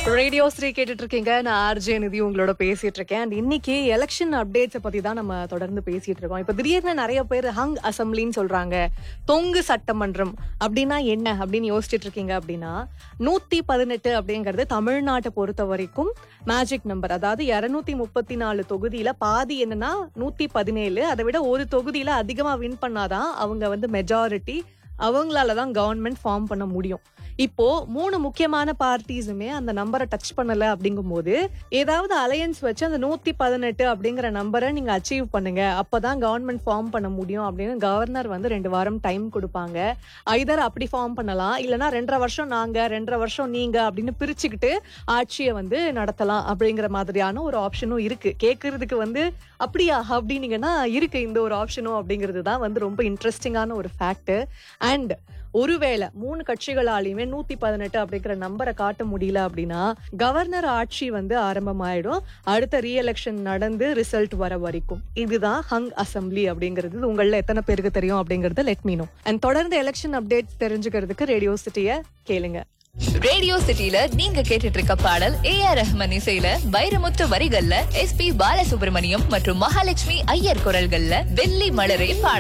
radio Sri கேட்டுட்டு இருக்கீங்க நான் ஆர்ஜே நிதி உங்களோட பேசிட்டு இருக்கேன் அண்ட் இன்னைக்கு எலெக்ஷன் அப்டேட்ஸை பத்தி தான் நம்ம தொடர்ந்து பேசிட்டு இருக்கோம் இப்ப திடீர்னு நிறைய பேர் ஹங் அசம்பிளின்னு சொல்றாங்க தொங்கு சட்டமன்றம் அப்படின்னா என்ன அப்படின்னு யோசிச்சுட்டு இருக்கீங்க அப்படின்னா நூத்தி பதினெட்டு அப்படிங்கிறது தமிழ்நாட்டை பொறுத்த வரைக்கும் மேஜிக் நம்பர் அதாவது இருநூத்தி முப்பத்தி நாலு தொகுதியில பாதி என்னன்னா நூத்தி பதினேழு அதை விட ஒரு தொகுதியில அதிகமா வின் பண்ணாதான் அவங்க வந்து மெஜாரிட்டி அவங்களால தான் கவர்மெண்ட் ஃபார்ம் பண்ண முடியும் இப்போ மூணு முக்கியமான பார்ட்டிஸுமே அந்த நம்பரை டச் பண்ணல அப்படிங்கும்போது ஏதாவது அலையன்ஸ் வச்சு அந்த நூத்தி பதினெட்டு அப்படிங்கிற நம்பரை நீங்க அச்சீவ் பண்ணுங்க அப்பதான் கவர்மெண்ட் ஃபார்ம் பண்ண முடியும் அப்படின்னு கவர்னர் வந்து ரெண்டு வாரம் டைம் கொடுப்பாங்க ஐதர் அப்படி ஃபார்ம் பண்ணலாம் இல்லனா ரெண்டரை வருஷம் நாங்க ரெண்டரை வருஷம் நீங்க அப்படின்னு பிரிச்சுக்கிட்டு ஆட்சியை வந்து நடத்தலாம் அப்படிங்கிற மாதிரியான ஒரு ஆப்ஷனும் இருக்கு கேட்கறதுக்கு வந்து அப்படியா அப்படின்னீங்கன்னா இருக்கு இந்த ஒரு ஆப்ஷனும் அப்படிங்கிறது தான் வந்து ரொம்ப இன்ட்ரெஸ்டிங்கான ஒரு ஃபேக்ட் அண்ட் ஒருவேளை மூணு கட்சிகளாலையுமே நூத்தி பதினெட்டு அப்படிங்கிற நம்பரை காட்ட முடியல அப்படின்னா கவர்னர் ஆட்சி வந்து ஆரம்பமாயிடும் அடுத்த ரீஎலெக்ஷன் நடந்து ரிசல்ட் வர வரைக்கும் இதுதான் ஹங் அசம்பிளி அப்படிங்கிறது இது உங்கள எத்தனை பேருக்கு தெரியும் அப்படிங்கறது லெட் மீ நோ அண்ட் தொடர்ந்து எலெக்ஷன் அப்டேட் தெரிஞ்சுக்கிறதுக்கு ரேடியோ சிட்டிய கேளுங்க ரேடியோ சிட்டில நீங்க கேட்டுட்டு இருக்க பாடல் ஏ ஆர் ரஹ்மான் இசையில வைரமுத்து வரிகள்ல எஸ் பி பாலசுப்ரமணியம் மற்றும் மகாலட்சுமி ஐயர் குரல்கள்ல வெள்ளி மலரே பாடல்